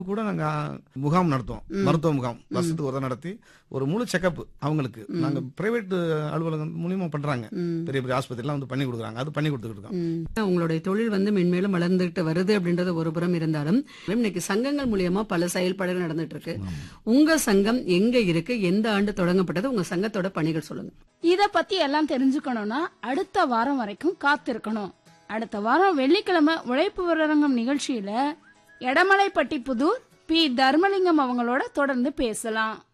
கூட நாங்க முகாம் நடத்துவோம் மருத்துவ முகாம் வருஷத்துக்கு ஒரு தடவை நடத்தி ஒரு முழு செக்கப் அவங்களுக்கு நாங்க பிரைவேட் அலுவலகம் மூலியமா பண்றாங்க பெரிய பெரிய ஆஸ்பத்திரிலாம் வந்து பண்ணி கொடுக்குறாங்க அது பண்ணி கொடுத்துட்டு இருக்கோம் உங்களுடைய தொழில் வந்து மென்மேலும் வளர்ந்துட்டு வருது அப்படின்றது ஒரு புறம் இருந்தாலும் இன்னைக்கு சங்கங்கள் மூலியமா பல செயல்பாடுகள் நடந்துட்டு இருக்கு உங்க சங்கம் எங்க இருக்கு எந்த ஆண்டு தொடங்கப்பட்டது உங்க சங்கத்தோட பணிகள் சொல்லுங்க இத பத்தி எல்லாம் தெரிஞ்சுக்கணும்னா அடுத்த வாரம் வரைக்கும் காத்திருக்கணும் அடுத்த வாரம் வெள்ளிக்கிழமை உழைப்பு விவரங்கம் நிகழ்ச்சியில எடமலைப்பட்டி புதூர் பி தர்மலிங்கம் அவங்களோட தொடர்ந்து பேசலாம்